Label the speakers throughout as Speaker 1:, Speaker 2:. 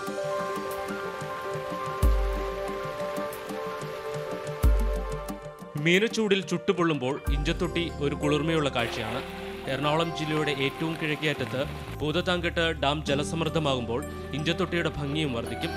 Speaker 1: മീനച്ചൂടിൽ ചുട്ടുപൊള്ളുമ്പോൾ ഇഞ്ചത്തൊട്ടി ഒരു കുളിർമയുള്ള കാഴ്ചയാണ് എറണാകുളം ജില്ലയുടെ ഏറ്റവും കിഴക്കേയറ്റത്ത് ഭൂതത്താങ്കെട്ട് ഡാം ജലസമൃദ്ധമാകുമ്പോൾ ഇഞ്ചത്തൊട്ടിയുടെ ഭംഗിയും വർദ്ധിക്കും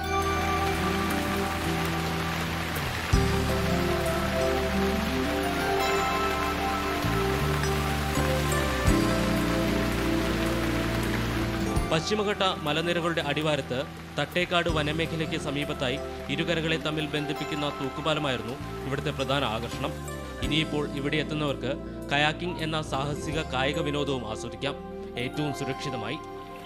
Speaker 1: പശ്ചിമഘട്ട മലനിരകളുടെ അടിവാരത്ത് തട്ടേക്കാട് വനമേഖലയ്ക്ക് സമീപത്തായി ഇരുകരകളെ തമ്മിൽ ബന്ധിപ്പിക്കുന്ന തൂക്കുപാലമായിരുന്നു ഇവിടുത്തെ പ്രധാന ആകർഷണം ഇനിയിപ്പോൾ ഇവിടെ എത്തുന്നവർക്ക് കയാക്കിംഗ് എന്ന സാഹസിക കായിക വിനോദവും ആസ്വദിക്കാം ഏറ്റവും സുരക്ഷിതമായി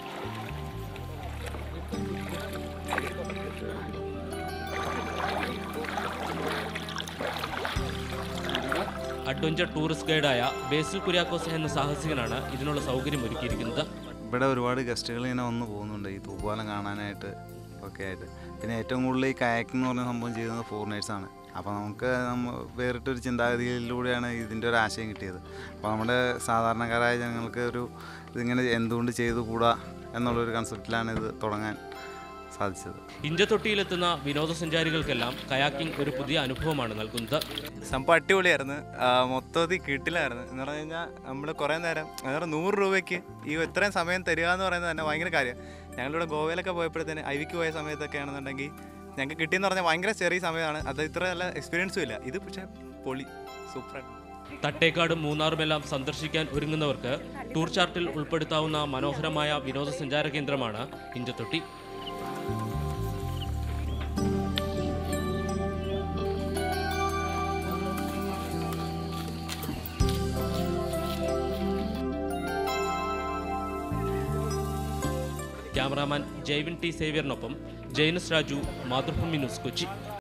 Speaker 1: അഡ്വഞ്ചർ ടൂറിസ്റ്റ് ഗൈഡായ ബേസിൽ കുര്യാക്കോസ് എന്ന സാഹസികനാണ് ഇതിനുള്ള സൗകര്യം ഒരുക്കിയിരിക്കുന്നത്
Speaker 2: ഇവിടെ ഒരുപാട് ഗസ്റ്റുകൾ ഇങ്ങനെ വന്ന് പോകുന്നുണ്ട് ഈ തൂക്കുപാലം കാണാനായിട്ട് ഒക്കെ ആയിട്ട് പിന്നെ ഏറ്റവും കൂടുതൽ ഈ കയാക്കിംഗ് എന്ന് പറഞ്ഞ സംഭവം ചെയ്യുന്നത് ഫോറിനേഴ്സാണ് അപ്പോൾ നമുക്ക് നമ്മ വേറിട്ടൊരു ചിന്താഗതിയിലൂടെയാണ് ഇതിൻ്റെ ഒരു ആശയം കിട്ടിയത് അപ്പോൾ നമ്മുടെ സാധാരണക്കാരായ ജനങ്ങൾക്ക് ഒരു ഇതിങ്ങനെ എന്തുകൊണ്ട് ചെയ്തുകൂടാ എന്നുള്ളൊരു കൺസെപ്റ്റിലാണ് ഇത് തുടങ്ങാൻ സാധിച്ചത്
Speaker 3: ഇഞ്ചത്തൊട്ടിയിലെത്തുന്ന വിനോദസഞ്ചാരികൾക്കെല്ലാം കയാക്കിംഗ് ഒരു പുതിയ അനുഭവമാണ് നൽകുന്നത്
Speaker 4: സംഭവം അടിപൊളിയായിരുന്നു ആ, മൊത്തത്തിൽ കിട്ടില്ലായിരുന്നു എന്ന് പറഞ്ഞു കഴിഞ്ഞാൽ നമ്മൾ കുറേ നേരം അതായത് നൂറ് രൂപയ്ക്ക് ഈ ഇത്രയും സമയം തരിക എന്ന് പറയുന്നത് തന്നെ ഭയങ്കര കാര്യം ഞങ്ങളിവിടെ ഗോവയിലൊക്കെ പോയപ്പോഴത്തേന് ഐവിക്ക് പോയ സമയത്തൊക്കെ ആണെന്നുണ്ടെങ്കിൽ ഞങ്ങൾക്ക് കിട്ടിയെന്ന് പറഞ്ഞാൽ ഭയങ്കര ചെറിയ സമയമാണ് അത് ഇത്ര നല്ല എക്സ്പീരിയൻസും ഇല്ല ഇത് പക്ഷേ പൊളി സൂപ്പറായിട്ട്
Speaker 3: തട്ടേക്കാടും മൂന്നാറുമെല്ലാം സന്ദർശിക്കാൻ ഒരുങ്ങുന്നവർക്ക് ടൂർ ചാർട്ടിൽ ഉൾപ്പെടുത്താവുന്ന മനോഹരമായ വിനോദസഞ്ചാര കേന്ദ്രമാണ് ഇഞ്ചത്തൊട്ടി ക്യാമറാമാൻ ജൈവിൻ ടി സേവ്യറിനൊപ്പം ജൈനസ് രാജു മാതൃഭൂമി ന്യൂസ് കൊച്ചി